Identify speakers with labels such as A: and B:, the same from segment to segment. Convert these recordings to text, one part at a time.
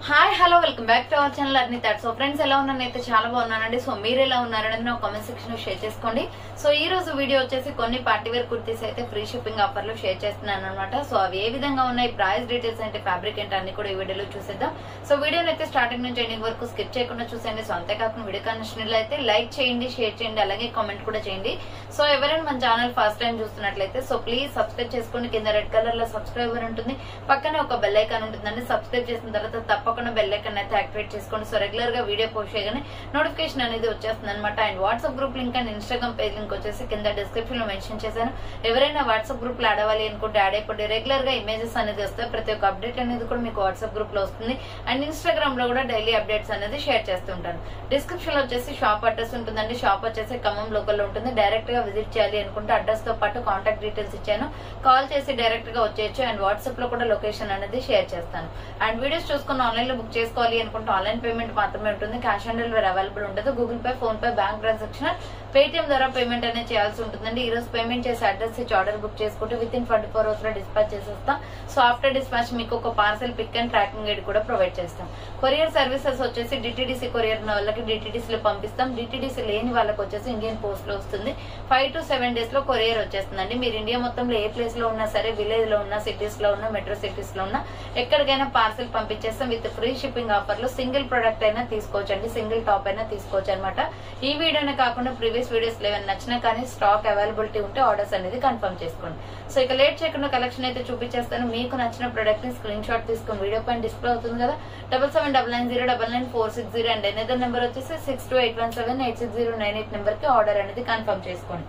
A: hi hello welcome back to our channel Arni thought so friends ఎలా ఉన్నాను అయితే చాలా బాగున్నానండి సో మీరు ఎలా ఉన్నారనేది నా కామెంట్ సెక్షన్ లో షేర్ చేసుకోండి సో ఈ రోజు వీడియో వచ్చేసి కొన్ని పార్టీ వేర్ కుర్తీస్ అయితే ఫ్రీ షిప్పింగ్ ఆఫర్ లో షేర్ చేస్తున్నాను అనమాట సో అవి ఏ విధంగా ఉన్నాయి ప్రైస్ డీటెయిల్స్ అంటే ఫ్యాబ్రిక్ ఏంటి అన్ని కూడా ఈ వీడియోలో చూసేద్దాం సో వీడియోని అయితే స్టార్టింగ్ నుంచి ఎండింగ్ వరకు స్కిప్ చేయకుండా చూసేయండి సో అంతేకాకుండా వీడియో కనెక్షన్ అయితే లైక్ చేయండి షేర్ చేయండి అలాగే కామెంట్ కూడా చేయండి సో ఎవరైనా మన ఛానల్ ఫస్ట్ టైం చూస్తున్నట్లయితే సో ప్లీజ్ సబ్స్క్రైబ్ చేసుకోండి కింద రెడ్ కలర్ లో సబ్స్క్రైబర్ ఉంటుంది పక్కనే ఒక బెల్ ఐకాన్ ఉంటుందండి సబ్స్క్రైబ్ చేసిన తర్వాత తప్పకుండా బెల్ ఐకాన్ అయితే యాక్టివేట్ చేసుకోండి సో రెగ్యులర్ గా వీడియో పోస్ట్ చేయగానే నోటిఫికేషన్ అనేది వచ్చేస్తుంది అనమాట and WhatsApp group link and Instagram page link వచ్చేసి కింద డిస్క్రిప్షన్ లో మెన్షన్ చేశాను ఎవరైనా వాట్సాప్ గ్రూప్ లో ఆడవాలి అనుకుంటే యాడ్ అయిపోయి రెగ్యులర్ గా ఇమేజెస్ అనేది వస్తాయి ప్రతి ఒక్క అప్డేట్ అనేది కూడా మీకు వాట్సాప్ గ్రూప్ లో వస్తుంది అండ్ ఇన్స్టాగ్రామ్ లో కూడా డైలీ అప్డేట్స్ అనేది షేర్ చేస్తుంటాను డిస్క్రిప్షన్ లో వచ్చేసి షాప్ అడ్రస్ ఉంటుందండి షాప్ వచ్చేసి ఖమ్మం లోకల్ లో ఉంటుంది డైరెక్ట్ గా విజిట్ చేయాలి అనుకుంటే అడ్రస్ తో పాటు కాంటాక్ట్ డీటెయిల్స్ ఇచ్చాను కాల్ చేసి డైరెక్ట్ గా వచ్చేయచ్చు అండ్ వాట్సాప్ లో కూడా లొకేషన్ అనేది షేర్ చేస్తాను అండ్ వీడియోస్ చూసుకుని ఆన్లైన్ లో బుక్ చేసుకోవాలి అనుకుంటే ఆన్లైన్ పేమెంట్ మాత్రమే ఉంటుంది క్యాష్ ఆన్ డెలివరీ అవైలబుల్ ఉండదు Google Pay PhonePe bank transaction Paytm ద్వారా పేమెంట్ అనేది చేయాల్సి ఉంటుందండి ఈ రోజు పేమెంట్ చేసి అడ్రస్ ఇచ్చి ఆర్డర్ బుక్ చేసుకుంటే within twenty four hours లో డిస్పాచ్ చేసేస్తాం సో ఆఫ్టర్ డిస్పాచ్ మీకు ఒక parcel pic and tracking guide కూడా ప్రొవైడ్ చేస్తాం కొరియర్ సర్వీసెస్ వచ్చేసి డిటిడిసి కొరియర్ ఉన్న వాళ్ళకి డిటిడిసి లో పంపిస్తాం డిటిడిసి లేని వాళ్ళకి వచ్చేసి ఇండియన్ పోస్ట్ లో వస్తుంది ఫైవ్ టు సెవెన్ డేస్ లో కొరియర్ వచ్చేస్తుందండి మీరు ఇండియా మొత్తంలో ఏ ప్లేస్ లో ఉన్నా సరే విలేజ్ లో ఉన్నా సిటీస్ లో ఉన్నా మెట్రో సిటీస్ లో ఉన్నా ఎక్కడికైనా పార్సల్ పంపించేస్తాం విత్ ఫ్రీ షిప్పింగ్ ఆఫర్ లో సింగిల్ ప్రొడక్ట్ అయినా తీసుకోవచ్చు అండి సింగిల్ టాప్ అయినా తీసుకోవచ్చు అనమాట ఈ వీడియోనే కాకుండా ప్రీవియస్ వీడియోస్ లో ఏమైనా నచ్చినా కానీ స్టాక్ అవైలబిలిటీ ఉంటే ఆర్డర్స్ అనేది కన్ఫర్మ్ చేసుకోండి సో ఇక లేట్ చేయకుండా కలెక్షన్ అయితే చూపించేస్తాను మీకు నచ్చిన ప్రొడక్ట్ ని స్క్రీన్ షాట్ తీసుకుని వీడియో పైన డిస్ప్లే అవుతుంది కదా double seven double nine zero double nine four six zero and another number వచ్చేసి six two eight one seven eight six zero nine eight number కి ఆర్డర్ అనేది కన్ఫర్మ్ చేసుకోండి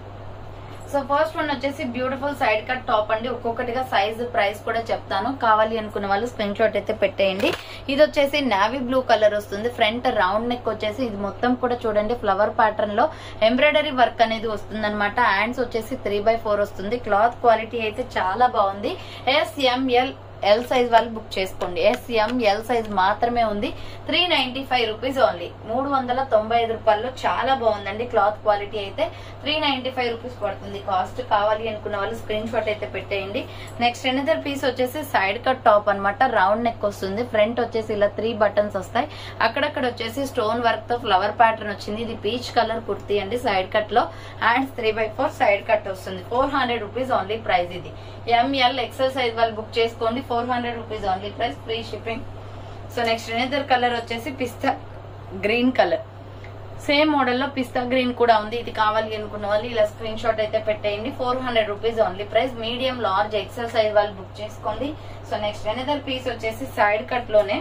A: so first one వచ్చేసి beautiful side cut top అండి ఒక్కొక్కటిగా size price కూడా చెప్తాను కావాలి అనుకున్న వాళ్ళు స్క్రీన్ షాట్ అయితే పెట్టేయండి ఇది వచ్చేసి నావీ బ్లూ కలర్ వస్తుంది ఫ్రంట్ రౌండ్ నెక్ వచ్చేసి ఇది మొత్తం కూడా చూడండి ఫ్లవర్ ప్యాటర్న్ లో ఎంబ్రాయిడరీ వర్క్ అనేది వస్తుంది అనమాట హ్యాండ్స్ వచ్చేసి త్రీ బై ఫోర్ వస్తుంది క్లాత్ క్వాలిటీ అయితే చాలా బాగుంది ఎస్ఎంఎల్ ఎల్ సైజ్ వాళ్ళు బుక్ చేసుకోండి ఎస్ఎం ఎల్ సైజ్ మాత్రమే ఉంది three ninety five rupees only మూడు వందల తొంభై ఐదు రూపాయల్లో చాలా బాగుందండి క్లాత్ క్వాలిటీ అయితే త్రీ నైన్టీ ఫైవ్ రూపీస్ పడుతుంది కాస్ట్ కావాలి అనుకున్న వాళ్ళు స్క్రీన్ షాట్ అయితే పెట్టేయండి నెక్స్ట్ ఎనదర్ పీస్ వచ్చేసి సైడ్ కట్ టాప్ అనమాట రౌండ్ నెక్ వస్తుంది ఫ్రంట్ వచ్చేసి ఇలా త్రీ బటన్స్ వస్తాయి అక్కడక్కడ వచ్చేసి స్టోన్ వర్క్ తో ఫ్లవర్ ప్యాటర్న్ వచ్చింది ఇది పీచ్ కలర్ కుర్తీ అండి సైడ్ కట్ లో hands three by four side cut వస్తుంది four hundred rupees only price ఇది ఎంఎల్ ఎక్సెల్ సైజ్ వాళ్ళు బుక్ చేసుకోండి four hundred rupees only price free shipping so next another colour వచ్చేసి పిస్తా green colour same model లో pista green కూడా ఉంది ఇది కావాలి అనుకున్న వాళ్ళు ఇలా స్క్రీన్ షాట్ అయితే పెట్టేయండి four hundred rupees only price medium large XL size వాళ్ళు బుక్ చేసుకోండి సో నెక్స్ట్ ఎనదర్ పీస్ వచ్చేసి సైడ్ కట్ లోనే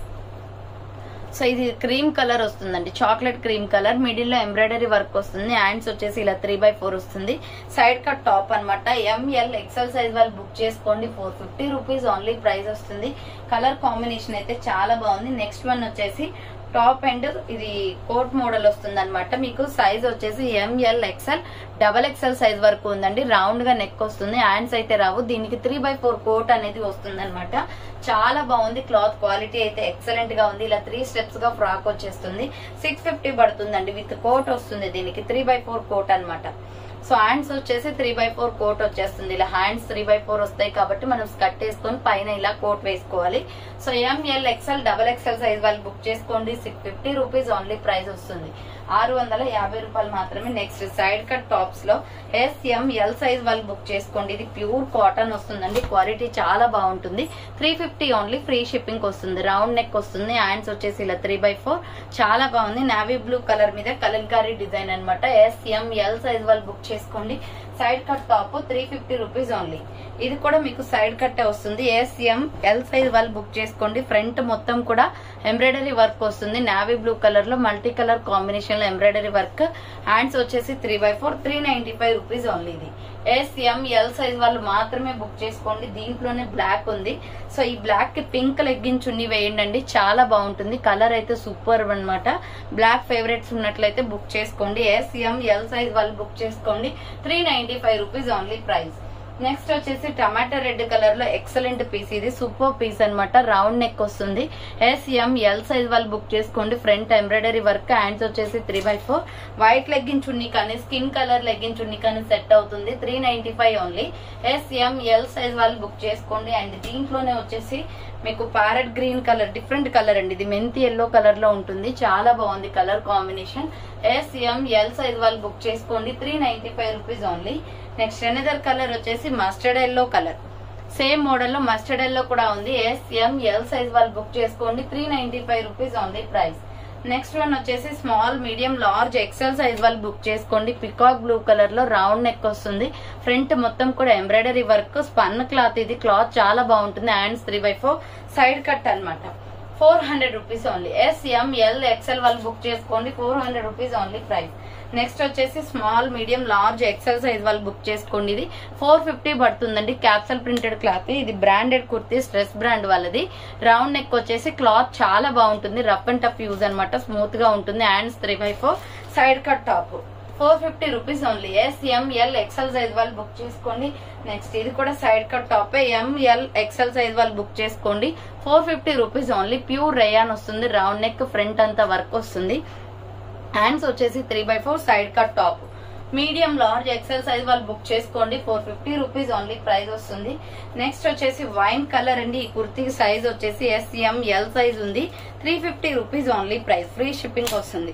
A: సో ఇది క్రీమ్ కలర్ వస్తుందండి చాక్లెట్ క్రీమ్ కలర్ మిడిల్ లో ఎంబ్రాయిడరీ వర్క్ వస్తుంది హ్యాండ్స్ వచ్చేసి ఇలా త్రీ బై ఫోర్ వస్తుంది సైడ్ కట్ టాప్ అనమాట ఎంఎల్ ఎక్సెల్ సైజ్ వాళ్ళు బుక్ చేసుకోండి four fifty rupees only price వస్తుంది కలర్ కాంబినేషన్ అయితే చాలా బాగుంది నెక్స్ట్ వన్ వచ్చేసి టాప్ అండ్ ఇది కోట్ మోడల్ వస్తుంది అనమాట మీకు సైజ్ వచ్చేసి M L XL double XL size వరకు ఉందండి రౌండ్ గా నెక్ వస్తుంది హ్యాండ్స్ అయితే రావు దీనికి త్రీ బై ఫోర్ కోట్ అనేది వస్తుంది అనమాట చాలా బాగుంది క్లాత్ క్వాలిటీ అయితే ఎక్సలెంట్ గా ఉంది ఇలా త్రీ స్టెప్స్ గా ఫ్రాక్ వచ్చేస్తుంది సిక్స్ ఫిఫ్టీ పడుతుందండి విత్ కోట్ వస్తుంది దీనికి త్రీ బై ఫోర్ కోట్ అనమాట సో హ్యాండ్స్ వచ్చేసి త్రీ బై ఫోర్ కోట్ వచ్చేస్తుంది ఇలా హ్యాండ్స్ త్రీ బై ఫోర్ వస్తాయి కాబట్టి మనం స్కట్ వేసుకొని పైన ఇలా కోట్ వేసుకోవాలి so M L XL double XL size వాళ్ళు బుక్ చేసుకోండి six fifty rupees only price వస్తుంది ఆరు వందల యాభై రూపాయలు మాత్రమే నెక్స్ట్ సైడ్ కట్ టాప్స్ లో ఎస్ఎం ఎల్ సైజ్ వాళ్ళు బుక్ చేసుకోండి ఇది ప్యూర్ కాటన్ వస్తుందండి క్వాలిటీ చాలా బాగుంటుంది three fifty only free shipping వస్తుంది రౌండ్ నెక్ వస్తుంది హ్యాండ్స్ వచ్చేసి ఇలా త్రీ బై ఫోర్ చాలా బాగుంది నావీ బ్లూ కలర్ మీద కలంకారీ డిజైన్ అనమాట ఎస్ఎం ఎల్ సైజ్ వాళ్ళు బుక్ చేసుకోండి side cut top three fifty rupees only ఇది కూడా మీకు సైడ్ కట్టే వస్తుంది ఎస్ఎం ఎల్ సైజ్ వాళ్ళు బుక్ చేసుకోండి ఫ్రంట్ మొత్తం కూడా ఎంబ్రాయిడరీ వర్క్ వస్తుంది నావీ బ్లూ కలర్ లో మల్టీ కలర్ కాంబినేషన్ లో ఎంబ్రాయిడరీ వర్క్ హ్యాండ్స్ వచ్చేసి three by four three ninety five rupees only ఇది ఎస్ఎం ఎల్ సైజ్ వాళ్ళు మాత్రమే బుక్ చేసుకోండి దీంట్లోనే బ్లాక్ ఉంది సో ఈ బ్లాక్ కి పింక్ లెగ్గిన్ చున్నీ వేయండి చాలా బాగుంటుంది కలర్ అయితే సూపర్ అన్నమాట బ్లాక్ ఫేవరెట్స్ ఉన్నట్లయితే బుక్ చేసుకోండి ఎస్ఎం ఎల్ సైజ్ వాళ్ళు బుక్ చేసుకోండి three ninety five rupees only price next వచ్చేసి టమాటా రెడ్ కలర్ లో ఎక్సలెంట్ పీస్ ఇది సూపర్ పీస్ అన్నమాట రౌండ్ నెక్ వస్తుంది ఎస్ ఎం ఎల్ సైజ్ వాళ్ళు బుక్ చేసుకోండి ఫ్రంట్ ఎంబ్రాయిడరీ వర్క్ హ్యాండ్స్ వచ్చేసి three by four white legging chunni కానీ స్కిన్ కలర్ లెగ్గిన్ చున్నీ కానీ సెట్ అవుతుంది three ninety five only S M L size వాళ్ళు బుక్ చేసుకోండి అండ్ దీంట్లోనే వచ్చేసి మీకు parrot green colour different colour అండి ఇది మెంతి ఎల్లో కలర్ లో ఉంటుంది చాలా బాగుంది colour combination S M L size వాళ్ళు బుక్ చేసుకోండి three ninety five rupees only next another colour వచ్చేసి mustard yellow colour same model లో మస్టర్డ్ ఎల్లో కూడా ఉంది ఎస్ ఎం ఎల్ సైజ్ వాళ్ళు బుక్ చేసుకోండి three ninety five rupees only price next one వచ్చేసి small medium large XL size వాళ్ళు book చేసుకోండి peacock blue colour లో రౌండ్ నెక్ వస్తుంది ఫ్రంట్ మొత్తం కూడా ఎంబ్రాయిడరీ వర్క్ స్పన్ క్లాత్ ఇది క్లాత్ చాలా బాగుంటుంది hands three by four side cut అన్నమాట four hundred rupees only S M L XL వాళ్ళు బుక్ చేసుకోండి four hundred rupees only price next వచ్చేసి small medium large XL size వాళ్ళు book చేసుకోండి ఇది ఫోర్ ఫిఫ్టీ పడుతుందండి క్యాప్సల్ ప్రింటెడ్ క్లాత్ ఇది branded kurti stress brand వాళ్ళది రౌండ్ నెక్ వచ్చేసి క్లాత్ చాలా బాగుంటుంది రఫ్ అండ్ టఫ్ యూజ్ అనమాట స్మూత్ గా ఉంటుంది hands three by four side cut top four fifty rupees only S M L XL size వాళ్ళు బుక్ చేసుకోండి నెక్స్ట్ ఇది కూడా side cut top M L XL size వాళ్ళు బుక్ చేసుకోండి four fifty rupees only pure rayon వస్తుంది round neck front అంతా work వస్తుంది hands వచ్చేసి three by four side cut top medium large XL size వాళ్ళు బుక్ చేసుకోండి four fifty rupees only price వస్తుంది next వచ్చేసి వైన్ కలర్ అండి ఈ కుర్తీ సైజ్ వచ్చేసి ఎస్ఎం ఎల్ సైజ్ ఉంది three fifty rupees only price free shipping వస్తుంది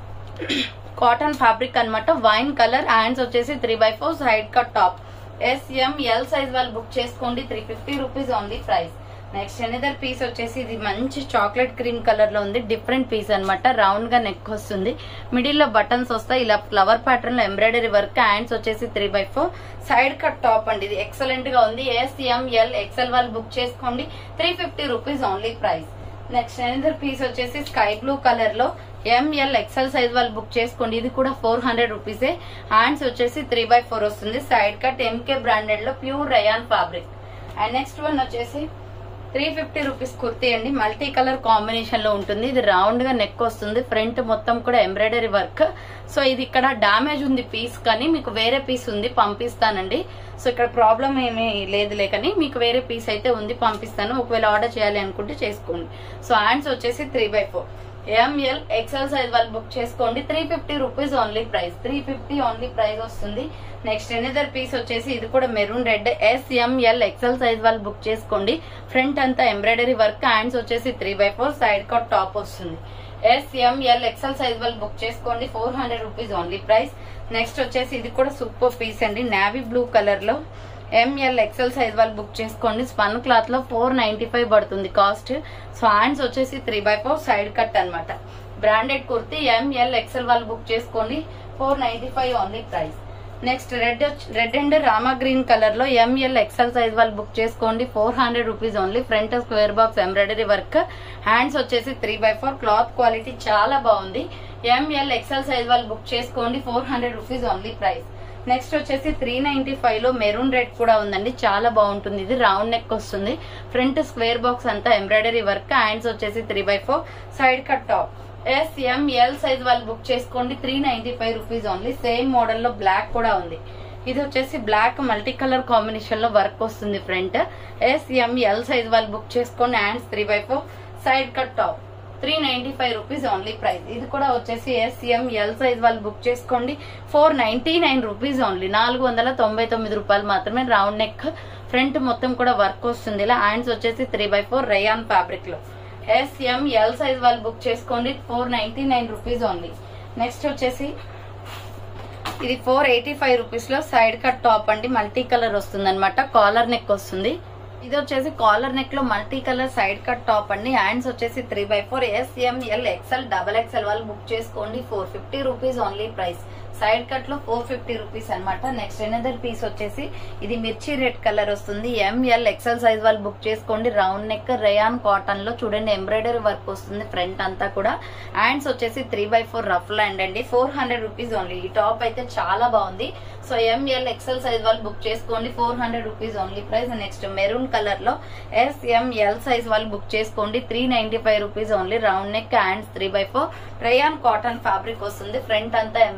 A: కాటన్ ఫ్యాబ్రిక్ అన్నమాట వైన్ కలర్ హ్యాండ్స్ వచ్చేసి three by four side cut top S M L size వాళ్ళు బుక్ చేసుకోండి three fifty rupees only price next another piece వచ్చేసి ఇది మంచి chocolate cream colour లో ఉంది డిఫరెంట్ పీస్ అన్నమాట రౌండ్ గా నెక్ వస్తుంది మిడిల్ లో బటన్స్ వస్తాయి ఇలా ఫ్లవర్ ప్యాటర్న్ లో ఎంబ్రాయిడరీ వర్క్ హ్యాండ్స్ వచ్చేసి three by four side cut top అండి ఇది ఎక్సలెంట్ గా ఉంది ఎస్ఎంఎల్ ఎక్సెల్ వాళ్ళు బుక్ చేసుకోండి three fifty rupees only price next another piece వచ్చేసి స్కై బ్లూ కలర్ లో ఎంఎల్ ఎక్సెల్ సైజ్ వాళ్ళు బుక్ చేసుకోండి ఇది కూడా ఫోర్ హండ్రెడ్ రూపీసే హ్యాండ్స్ వచ్చేసి త్రీ బై ఫోర్ వస్తుంది సైడ్ కట్ ఎంకే బ్రాండెడ్ లో pure rayon fabric and next one వచ్చేసి త్రీ ఫిఫ్టీ రూపీస్ కుర్తీ అండి మల్టీ కలర్ కాంబినేషన్ లో ఉంటుంది ఇది రౌండ్ గా నెక్ వస్తుంది ఫ్రంట్ మొత్తం కూడా ఎంబ్రాయిడరీ వర్క్ సో ఇది ఇక్కడ డామేజ్ ఉంది పీస్ కానీ మీకు వేరే పీస్ ఉంది పంపిస్తానండి సో ఇక్కడ ప్రాబ్లం ఏమీ లేదులే కానీ మీకు వేరే పీస్ అయితే ఉంది పంపిస్తాను ఒకవేళ ఆర్డర్ చేయాలి అనుకుంటే చేసుకోండి సో హ్యాండ్స్ వచ్చేసి three by four M L XL size వాళ్ళు బుక్ చేసుకోండి three fifty rupees only price three fifty only price వస్తుంది నెక్స్ట్ ఎనదర్ పీస్ వచ్చేసి ఇది కూడా maroon red S M L XL size వాళ్ళు బుక్ చేసుకోండి ఫ్రంట్ అంతా ఎంబ్రాయిడరీ వర్క్ హ్యాండ్స్ వచ్చేసి three by four side cut top వస్తుంది ఎస్ఎంఎల్ ఎక్సెల్ సైజ్ వాళ్ళు బుక్ చేసుకోండి four hundred rupees only price next వచ్చేసి ఇది కూడా సూపర్ పీస్ అండి నావీ బ్లూ కలర్ లో ఎంఎల్ ఎక్సెల్ సైజ్ వాళ్ళు బుక్ చేసుకోండి స్పన్ క్లాత్ లో ఫోర్ నైన్టీ ఫైవ్ పడుతుంది కాస్ట్ సో హ్యాండ్స్ వచ్చేసి three by four side cut అన్నమాట బ్రాండెడ్ కుర్తీ ఎంఎల్ ఎక్సెల్ వాళ్ళు బుక్ చేసుకోండి four ninety five only price next red red and Rama green colour లో M L XL size వాళ్ళు book చేసుకోండి four hundred rupees only front square box embroidery work hands వచ్చేసి three by four cloth quality చాలా బాగుంది M L XL size వాళ్ళు book చేసుకోండి four hundred rupees only price next వచ్చేసి three ninety five లో maroon red కూడా ఉందండి చాలా బాగుంటుంది ఇది రౌండ్ నెక్ వస్తుంది ఫ్రంట్ స్క్వేర్ బాక్స్ అంతా ఎంబ్రాయిడరీ వర్క్ హ్యాండ్స్ వచ్చేసి three by four side cut top S M L size వాళ్ళు బుక్ చేసుకోండి three ninety five rupees only same model లో బ్లాక్ కూడా ఉంది ఇది వచ్చేసి బ్లాక్ మల్టీ కలర్ కాంబినేషన్ లో వర్క్ వస్తుంది front S M L size వాళ్ళు బుక్ చేసుకోండి hands three by four side cut top three ninety five rupees only price ఇది కూడా వచ్చేసి ఎస్ఎం ఎల్ సైజ్ వాళ్ళు బుక్ చేసుకోండి four ninety nine rupees only నాలుగు వందల తొంభై తొమ్మిది రూపాయలు మాత్రమే రౌండ్ నెక్ ఫ్రంట్ మొత్తం కూడా వర్క్ వస్తుంది ఇలా హ్యాండ్స్ వచ్చేసి three by four rayon fabric లో ఎస్ఎం ఎల్ సైజ్ వాళ్ళు బుక్ చేసుకోండి four ninety nine rupees only next వచ్చేసి ఇది ఫోర్ ఎయిటీ ఫైవ్ రూపీస్ లో సైడ్ కట్ టాప్ అండి మల్టీ కలర్ వస్తుంది అనమాట కాలర్ నెక్ వస్తుంది ఇది వచ్చేసి కాలర్ నెక్ లో multi colour side cut top అండి హ్యాండ్స్ వచ్చేసి three by four S M L XL double XL వాళ్ళు బుక్ చేసుకోండి four fifty rupees only price side cut లో ఫోర్ ఫిఫ్టీ రూపీస్ అనమాట నెక్స్ట్ ఎనదర్ పీస్ వచ్చేసి ఇది మిర్చి రెడ్ కలర్ వస్తుంది ఎంఎల్ ఎక్సెల్ సైజ్ వాళ్ళు బుక్ చేసుకోండి రౌండ్ నెక్ రేయాన్ కాటన్ లో చూడండి ఎంబ్రాయిడరీ వర్క్ వస్తుంది ఫ్రంట్ అంతా కూడా హ్యాండ్స్ వచ్చేసి త్రీ బై ఫోర్ రఫ్ ల్యాండ్ అండి ఫోర్ హండ్రెడ్ రూపీస్ ఓన్లీ ఈ టాప్ అయితే చాలా బాగుంది సో ఎంఎల్ ఎక్సెల్ సైజ్ వాళ్ళు బుక్ చేసుకోండి four hundred rupees only price next maroon colour లో ఎస్ఎంఎల్ సైజ్ వాళ్ళు బుక్ చేసుకోండి three ninety five rupees only round neck hands three by four rayon cotton fabric వస్తుంది front అంతా embroidery work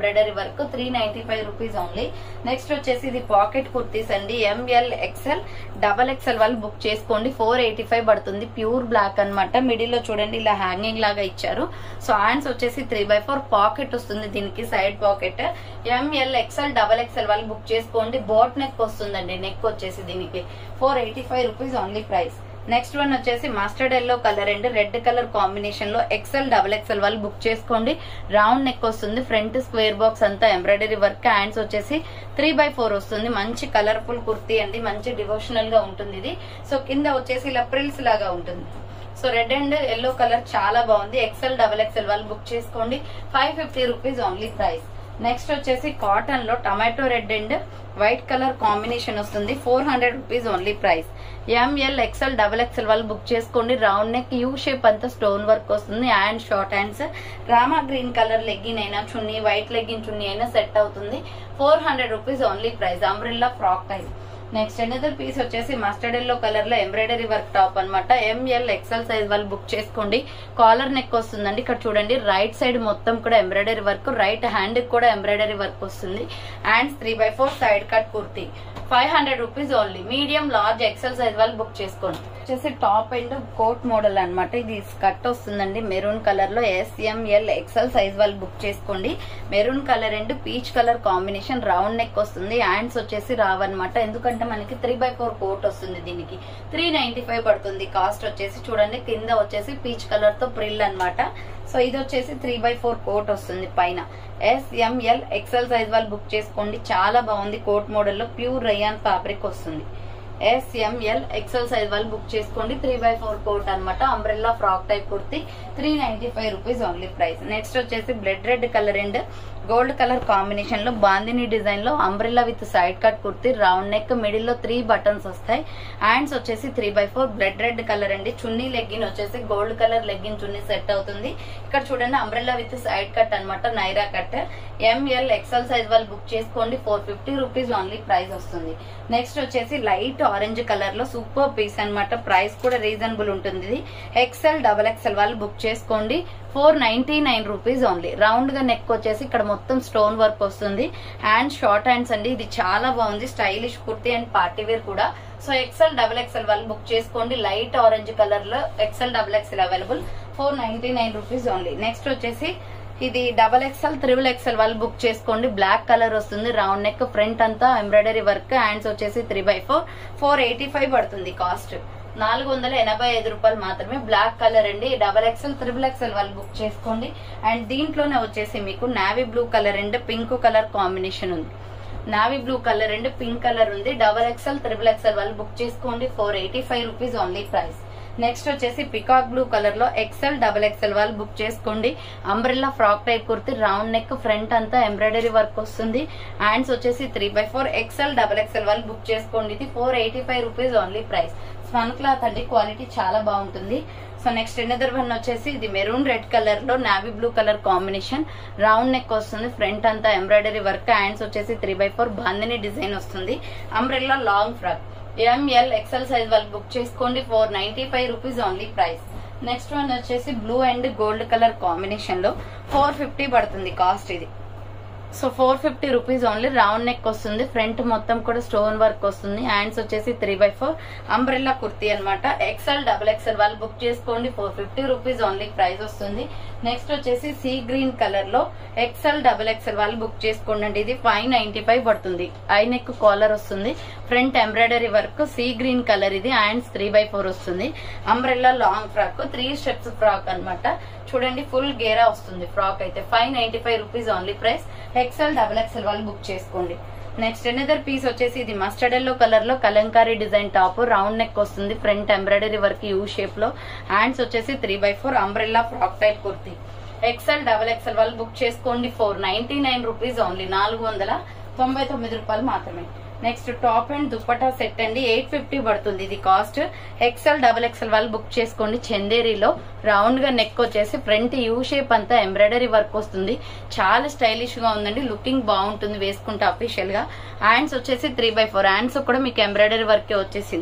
A: work three ninety five rupees only next వచ్చేసి ఇది pocket kurtis అండి M L XL double XL వాళ్ళు book చేసుకోండి four eighty five పడుతుంది pure black అనమాట middle లో చూడండి ఇలా హ్యాంగింగ్ లాగా ఇచ్చారు సో హ్యాండ్స్ వచ్చేసి త్రీ బై ఫోర్ పాకెట్ వస్తుంది దీనికి side pocket M L XL double XL వాళ్ళు బుక్ చేసుకోండి బోట్ నెక్ వస్తుందండి నెక్ వచ్చేసి దీనికి four eighty five rupees only price next one వచ్చేసి mustard yellow colour and red colour combination లో ఎక్సెల్ డబల్ ఎక్సెల్ వాళ్ళు బుక్ చేసుకోండి రౌండ్ నెక్ వస్తుంది ఫ్రంట్ స్క్వేర్ బాక్స్ అంతా ఎంబ్రాయిడరీ వర్క్ హ్యాండ్స్ వచ్చేసి త్రీ బై ఫోర్ వస్తుంది మంచి కలర్ఫుల్ కుర్తీ అండి మంచి డివోషనల్ గా ఉంటుంది ఇది సో కింద వచ్చేసి ఇలా ప్రిల్స్ లాగా ఉంటుంది so red and yellow colour చాలా బాగుంది ఎక్సెల్ డబల్ ఎక్సెల్ వాళ్ళు బుక్ చేసుకోండి five fifty rupees only price next వచ్చేసి కాటన్ లో tomato red and white colour combination వస్తుంది four hundred rupees only price M L XL double XL వాళ్ళు book చేసుకోండి round neck U shape అంతా stone work వస్తుంది and short hands Rama green colour legging అయినా chunni white legging chunni అయినా set అవుతుంది four hundred rupees only price umbrella frock type next another piece వచ్చేసి mustard yellow colour లో embroidery work top అనమాట M L XL size వాళ్ళు book చేసుకోండి collar neck వస్తుందండి ఇక్కడ చూడండి రైట్ సైడ్ మొత్తం కూడా ఎంబ్రాయిడరీ వర్క్ రైట్ హ్యాండ్ కూడా ఎంబ్రాయిడరీ వర్క్ వస్తుంది hands three by four side cut kurti five hundred rupees only medium large XL size వాళ్ళు బుక్ చేసుకోండి వచ్చేసి టాప్ అండ్ కోట్ మోడల్ అన్నమాట ఇది స్కర్ట్ వస్తుందండి మెరూన్ కలర్ లో ఎస్ఎంఎల్ ఎక్సెల్ సైజ్ వాళ్ళు బుక్ చేసుకోండి maroon colour and peach colour combination round neck వస్తుంది హ్యాండ్స్ వచ్చేసి రావన్నమాట ఎందుకంటే మనకి త్రీ బై ఫోర్ కోట్ వస్తుంది దీనికి త్రీ నైన్టీ ఫైవ్ పడుతుంది కాస్ట్ వచ్చేసి చూడండి కింద వచ్చేసి పీచ్ కలర్ తో ప్రిల్ అన్నమాట సో ఇది వచ్చేసి త్రీ బై ఫోర్ కోట్ వస్తుంది పైన ఎస్ఎంఎల్ ఎక్సెల్ సైజ్ వాళ్ళు బుక్ చేసుకోండి చాలా బాగుంది కోట్ మోడల్ లో ప్యూర్ రయాన్ ఫ్యాబ్రిక్ వస్తుంది ఎస్ఎంఎల్ ఎక్సెల్ సైజ్ వాళ్ళు బుక్ చేసుకోండి త్రీ బై ఫోర్ కోట్ అనమాట umbrella frock type kurti three ninety five rupees only price next వచ్చేసి blood red colour and gold colour combination లో బాందిని డిజైన్ లో umbrella with side cut kurti round neck middle లో three buttons వస్తాయి hands వచ్చేసి three by four blood red colour అండి chunni legging వచ్చేసి gold colour legging chunni set అవుతుంది ఇక్కడ చూడండి అంబ్రెల్లా విత్ సైడ్ కట్ అనమాట Naira cut M L XL size వాళ్ళు బుక్ చేసుకోండి four fifty rupees only price వస్తుంది నెక్స్ట్ వచ్చేసి లైట్ ఆరెంజ్ కలర్ లో సూపర్ పీస్ అన్నమాట ప్రైస్ కూడా రీజనబుల్ ఉంటుంది ఇది ఎక్సెల్ డబల్ ఎక్సెల్ వాళ్ళు బుక్ చేసుకోండి four ninety nine rupees only round గా నెక్ వచ్చేసి ఇక్కడ మొత్తం స్టోన్ వర్క్ వస్తుంది హ్యాండ్ షార్ట్ హ్యాండ్స్ అండి ఇది చాలా బాగుంది stylish kurti and party wear కూడా సో ఎక్సెల్ డబల్ ఎక్సెల్ వాళ్ళు బుక్ చేసుకోండి లైట్ ఆరెంజ్ కలర్ లో XL double XL available four ninety nine rupees only next వచ్చేసి ఇది డబల్ ఎక్స్ఎల్ త్రిబుల్ ఎక్స్ఎల్ వాళ్ళు బుక్ చేసుకోండి బ్లాక్ కలర్ వస్తుంది రౌండ్ నెక్ ఫ్రంట్ అంతా ఎంబ్రాయిడరీ వర్క్ హ్యాండ్స్ వచ్చేసి three by four four eighty five పడుతుంది cost నాలుగు వందల ఎనభై ఐదు రూపాయలు మాత్రమే బ్లాక్ కలర్ అండి డబల్ ఎక్స్ఎల్ త్రిబుల్ ఎక్స్ఎల్ వాళ్ళు బుక్ చేసుకోండి అండ్ దీంట్లోనే వచ్చేసి మీకు navy blue colour and pink colour combination ఉంది navy blue colour and pink colour ఉంది డబల్ ఎక్స్ఎల్ త్రిబుల్ ఎక్స్ఎల్ వాళ్ళు బుక్ చేసుకోండి four eighty five rupees only price next వచ్చేసి పికాక్ బ్లూ కలర్ లో ఎక్సెల్ డబల్ ఎక్సెల్ వాళ్ళు book చేసుకోండి umbrella frock type kurti round neck front అంతా embroidery work వస్తుంది hands వచ్చేసి three by four XL double XL వాళ్ళు బుక్ చేసుకోండి ఇది four eighty five rupees only price స్వన్ క్లాత్ అండి క్వాలిటీ చాలా బాగుంటుంది సో నెక్స్ట్ ఎనదర్ వన్ వచ్చేసి ఇది మెరూన్ రెడ్ కలర్ లో navy blue colour combination round neck వస్తుంది ఫ్రంట్ అంతా ఎంబ్రాయిడరీ వర్క్ హ్యాండ్స్ వచ్చేసి three by four bandhani design వస్తుంది umbrella long frock ML XL size వాళ్ళు బుక్ చేసుకోండి four ninety five rupees only price next one వచ్చేసి blue and gold colour combination లో four fifty పడుతుంది cost ఇది so four fifty rupees only round neck వస్తుంది front మొత్తం కూడా stone work వస్తుంది హ్యాండ్స్ వచ్చేసి three by four umbrella kurti అనమాట ఎక్సెల్ డబుల్ ఎక్సెల్ వాళ్ళు బుక్ చేసుకోండి four fifty rupees only price వస్తుంది నెక్స్ట్ వచ్చేసి సీ గ్రీన్ కలర్ లో ఎక్సెల్ డబుల్ ఎక్సెల్ వాళ్ళు బుక్ చేసుకోండి అండి ఇది ఫైవ్ నైన్టీ ఫైవ్ పడుతుంది ఐ నెక్ కాలర్ వస్తుంది front embroidery work sea green colour ఇది హ్యాండ్స్ త్రీ బై ఫోర్ వస్తుంది umbrella long frock three steps frock అన్నమాట చూడండి ఫుల్ గేరా వస్తుంది ఫ్రాక్ అయితే five ninety five rupees only price XL double XL వాళ్ళు బుక్ చేసుకోండి నెక్స్ట్ ఎనదర్ పీస్ వచ్చేసి ఇది మస్టర్డ్ ఎల్లో కలర్ లో Kalamkari design top round neck వస్తుంది front embroidery work U shape లో హ్యాండ్స్ వచ్చేసి three by four umbrella frock type kurti XL double XL వాళ్ళు book చేసుకోండి four ninety nine rupees only నాలుగు వందల తొంభై తొమ్మిది రూపాయలు మాత్రమే next top and dupatta set అండి ఎయిట్ ఫిఫ్టీ పడుతుంది ఇది కాస్ట్ ఎక్సెల్ డబల్ ఎక్సెల్ వాళ్ళు బుక్ చేసుకోండి చందేరిలో రౌండ్ గా నెక్ వచ్చేసి ఫ్రంట్ యూ షేప్ అంతా ఎంబ్రాయిడరీ వర్క్ వస్తుంది చాలా స్టైలిష్ గా ఉందండి లుకింగ్ బాగుంటుంది వేసుకుంటే అఫీషియల్ గా హ్యాండ్స్ వచ్చేసి త్రీ బై ఫోర్ హ్యాండ్స్ కూడా మీకు ఎంబ్రాయిడరీ వర్క్ వచ్చేసింది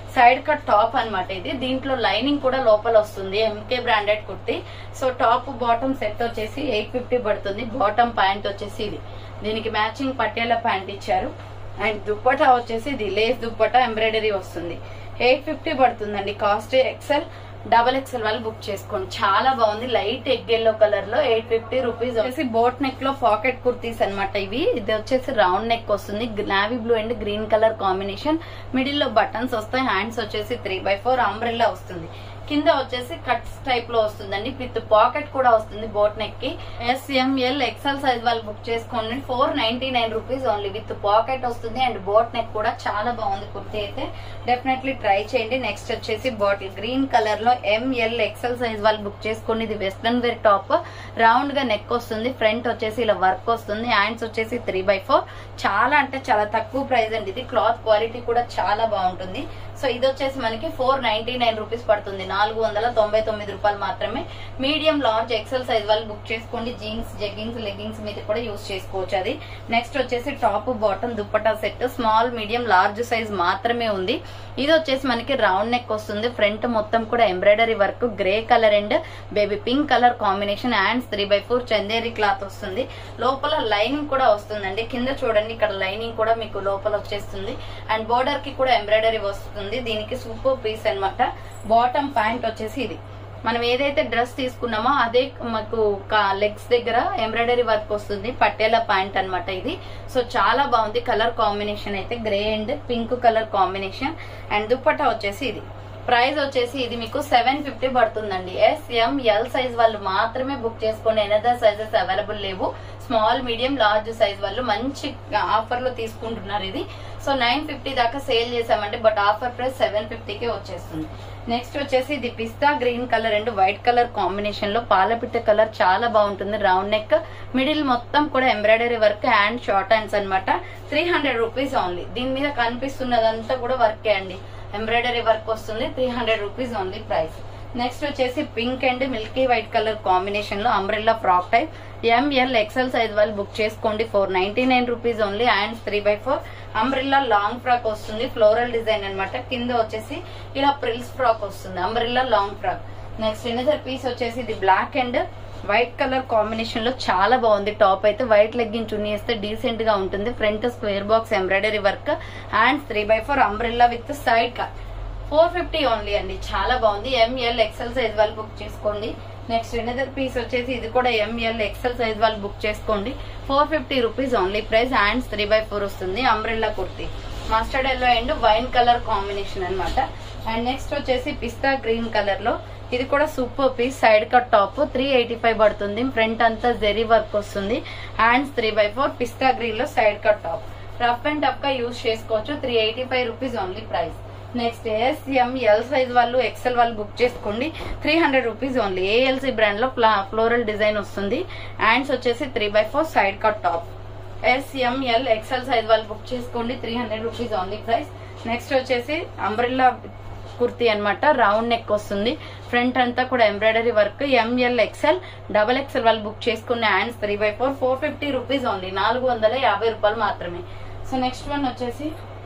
A: సైడ్ కట్ టాప్ అన్నమాట ఇది దీంట్లో లైనింగ్ కూడా లోపల వస్తుంది M K branded kurti so top bottom set వచ్చేసి ఎయిట్ ఫిఫ్టీ పడుతుంది బాటమ్ ప్యాంట్ వచ్చేసి ఇది దీనికి మ్యాచింగ్ పట్టేల ప్యాంట్ ఇచ్చారు అండ్ దుప్పటా వచ్చేసి ఇది లేస్ దుప్పటా ఎంబ్రాయిడరీ వస్తుంది ఎయిట్ ఫిఫ్టీ పడుతుందండి కాస్ట్ ఎక్సెల్ డబల్ ఎక్సెల్ వాళ్ళు బుక్ చేసుకోండి చాలా బాగుంది లైట్ ఎగ్ ఎల్లో కలర్ లో ఎయిట్ ఫిఫ్టీ రూపీస్ వచ్చేసి బోట్ నెక్ లో పాకెట్ కుర్తీస్ అన్నమాట ఇవి ఇది వచ్చేసి రౌండ్ నెక్ వస్తుంది navy blue and green colour combination middle లో బటన్స్ వస్తాయి హ్యాండ్స్ వచ్చేసి త్రీ బై ఫోర్ అంబ్రెల్లా వస్తుంది కింద వచ్చేసి కట్స్ టైప్ లో వస్తుందండి విత్ పాకెట్ కూడా వస్తుంది బోట్ నెక్ కి ఎస్ఎంఎల్ ఎక్సెల్ సైజ్ వాళ్ళు బుక్ చేసుకోండి four ninety nine rupees only with pocket వస్తుంది అండ్ బోట్ నెక్ కూడా చాలా బాగుంది కుర్తీ అయితే డెఫినెట్లీ ట్రై చేయండి నెక్స్ట్ వచ్చేసి బాటిల్ గ్రీన్ కలర్ లో ఎంఎల్ ఎక్సెల్ సైజ్ వాళ్ళు బుక్ చేసుకోండి ఇది వెస్ట్రన్ వేర్ టాప్ రౌండ్ గా నెక్ వస్తుంది ఫ్రంట్ వచ్చేసి ఇలా వర్క్ వస్తుంది హ్యాండ్స్ వచ్చేసి త్రీ బై ఫోర్ చాలా అంటే చాలా తక్కువ ప్రైస్ అండి ఇది క్లాత్ క్వాలిటీ కూడా చాలా బాగుంటుంది సో ఇది వచ్చేసి మనకి ఫోర్ నైన్టీ నైన్ రూపీస్ పడుతుంది నాలుగు వందల తొంభై తొమ్మిది రూపాయలు మాత్రమే మీడియం లార్జ్ ఎక్సెల్ సైజ్ వాళ్ళు బుక్ చేసుకోండి జీన్స్ జెగ్గింగ్స్ లెగ్గింగ్స్ మీద కూడా యూస్ చేసుకోవచ్చు అది నెక్స్ట్ వచ్చేసి top bottom dupatta set small medium large size మాత్రమే ఉంది ఇది వచ్చేసి మనకి రౌండ్ నెక్ వస్తుంది ఫ్రంట్ మొత్తం కూడా embroidery work grey colour and baby pink colour combination hands three by four Chanderi cloth వస్తుంది లోపల లైనింగ్ కూడా వస్తుందండి కింద చూడండి ఇక్కడ లైనింగ్ కూడా మీకు లోపల వచ్చేస్తుంది అండ్ బోర్డర్ కి కూడా ఎంబ్రాయిడరీ వస్తుంది దీనికి సూపర్ పీస్ అన్నమాట బాటమ్ ప్యాంట్ వచ్చేసి ఇది మనం ఏదైతే డ్రెస్ తీసుకున్నామో అదే మాకు లెగ్స్ దగ్గర ఎంబ్రాయిడరీ వర్క్ వస్తుంది పట్టేలా ప్యాంట్ అన్నమాట ఇది సో చాలా బాగుంది కలర్ కాంబినేషన్ అయితే grey and pink colour combination and dupatta వచ్చేసి ఇది ప్రైస్ వచ్చేసి ఇది మీకు సెవెన్ ఫిఫ్టీ పడుతుందండి ఎస్ ఎం ఎల్ సైజ్ వాళ్ళు మాత్రమే బుక్ చేసుకోండి ఎనదర్ సైజెస్ అవైలబుల్ లేవు స్మాల్ మీడియం లార్జ్ సైజ్ వాళ్ళు మంచి ఆఫర్ లో తీసుకుంటున్నారు ఇది సో నైన్ ఫిఫ్టీ దాకా సేల్ చేసామంటే బట్ ఆఫర్ ప్రైస్ సెవెన్ ఫిఫ్టీకే వచ్చేస్తుంది నెక్స్ట్ వచ్చేసి ఇది పిస్తా green colour and white colour combination లో పాలపిట్ట కలర్ చాలా బాగుంటుంది రౌండ్ నెక్ మిడిల్ మొత్తం కూడా embroidery work hand short hands అన్నమాట త్రీ హండ్రెడ్ రూపీస్ ఓన్లీ దీని మీద కనిపిస్తున్నదంతా కూడా వర్కే అండి ఎంబ్రాయిడరీ వర్క్ వస్తుంది three hundred rupees only price next వచ్చేసి pink and milky white colour combination లో umbrella frock type M L XL size వాళ్ళు బుక్ చేసుకోండి four ninety nine rupees only hands three by four umbrella long frock వస్తుంది floral design అన్నమాట కింద వచ్చేసి ఇలా frills frock వస్తుంది umbrella long frock next another piece వచ్చేసి ఇది black and white colour combination లో చాలా బాగుంది టాప్ అయితే వైట్ లెగ్గిన్ చున్నీ వేస్తే డీసెంట్ గా ఉంటుంది front square box embroidery work hands three by four umbrella with side cut four fifty only అండి చాలా బాగుంది ఎంఎల్ ఎక్సెల్ సైజ్ వాళ్ళు బుక్ చేసుకోండి నెక్స్ట్ ఎనదర్ పీస్ వచ్చేసి ఇది కూడా ఎంఎల్ ఎక్సెల్ సైజ్ వాళ్ళు బుక్ చేసుకోండి four fifty rupees only price hands three by four వస్తుంది umbrella kurti mustard yellow and wine colour combination అన్నమాట అండ్ నెక్స్ట్ వచ్చేసి పిస్తా గ్రీన్ కలర్ లో ఇది కూడా super piece side cut top three eighty five పడుతుంది front అంతా జెరీ వర్క్ వస్తుంది హ్యాండ్స్ త్రీ బై ఫోర్ పిస్తా గ్రీన్ లో side cut top rough and tough గా యూజ్ చేసుకోవచ్చు three eighty five rupees only price next S M L size వాళ్ళు XL వాళ్ళు book చేసుకోండి three hundred rupees only A L C brand లో floral design వస్తుంది hands వచ్చేసి three by four side cut top S M L XL size వాళ్ళు book చేసుకోండి three hundred rupees only price next వచ్చేసి umbrella kurti అన్నమాట రౌండ్ నెక్ వస్తుంది ఫ్రంట్ అంతా కూడా embroidery work M L XL double XL వాళ్ళు బుక్ చేసుకున్న hands three by four four fifty rupees only నాలుగు వందల యాభై రూపాయలు మాత్రమే సో నెక్స్ట్ వన్ వచ్చేసి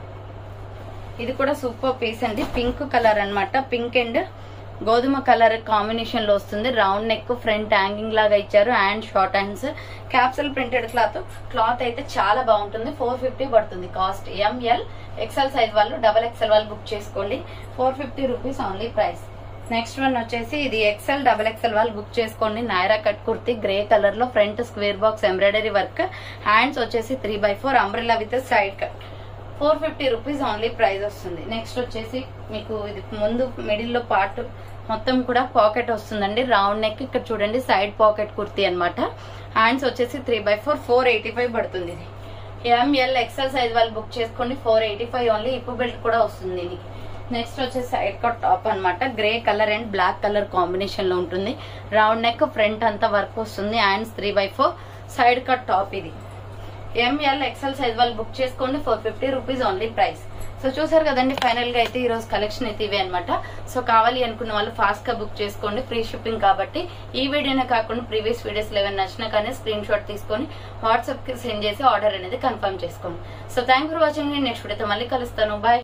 A: ఇది కూడా సూపర్ పీస్ అండి పింక్ కలర్ అన్నమాట పింక్ అండ్ గోధుమ కలర్ కాంబినేషన్ లో వస్తుంది రౌండ్ నెక్ ఫ్రంట్ హ్యాంగింగ్ లాగా ఇచ్చారు hand short hands capsule printed cloth cloth అయితే చాలా బాగుంటుంది ఫోర్ ఫిఫ్టీ పడుతుంది కాస్ట్ ఎంఎల్ ఎక్సెల్ సైజ్ వాళ్ళు డబల్ ఎక్సెల్ వాళ్ళు బుక్ చేసుకోండి four fifty rupees only price next one వచ్చేసి ఇది ఎక్సెల్ డబల్ ఎక్సెల్ వాళ్ళు బుక్ చేసుకోండి Naira cut kurti grey colour లో front square box embroidery work hands వచ్చేసి three by four umbrella with side cut four fifty rupees only price వస్తుంది next వచ్చేసి మీకు ఇది ముందు మిడిల్ లో పార్ట్ మొత్తం కూడా పాకెట్ వస్తుందండి రౌండ్ నెక్ ఇక్కడ చూడండి సైడ్ పాకెట్ కుర్తీ అన్నమాట హ్యాండ్స్ వచ్చేసి three by four four eighty five పడుతుంది ఇది ఎంఎల్ ఎక్సెల్ సైజ్ వాళ్ళు బుక్ చేసుకోండి ఫోర్ ఎయిటీ ఫైవ్ ఓన్లీ ఇప్పు బెల్ట్ కూడా వస్తుంది దీనికి నెక్స్ట్ వచ్చేసి సైడ్ కట్ టాప్ అన్నమాట grey colour and black colour combination లో ఉంటుంది రౌండ్ నెక్ ఫ్రంట్ అంతా వర్క్ వస్తుంది hands three by four side cut top ఇది ఎంఎల్ ఎక్సెల్ సైజ్ వాళ్ళు బుక్ చేసుకోండి four fifty rupees only price so చూసారు కదండి ఫైనల్ గా అయితే ఈ రోజు కలెక్షన్ అయితే ఇవే అనమాట సో కావాలి అనుకున్న వాళ్ళు ఫాస్ట్ గా బుక్ చేసుకోండి ఫ్రీ షిప్పింగ్ కాబట్టి ఈ వీడియోనే కాకుండా ప్రీవియస్ వీడియోస్ ఏమైనా నచ్చినా కానీ స్క్రీన్ షాట్ తీసుకొని వాట్సాప్ కి సెండ్ చేసి ఆర్డర్ అనేది కన్ఫర్మ్ చేసుకోండి so thank for watching next వీడియోతో మళ్ళీ కలుస్తాను బాయ్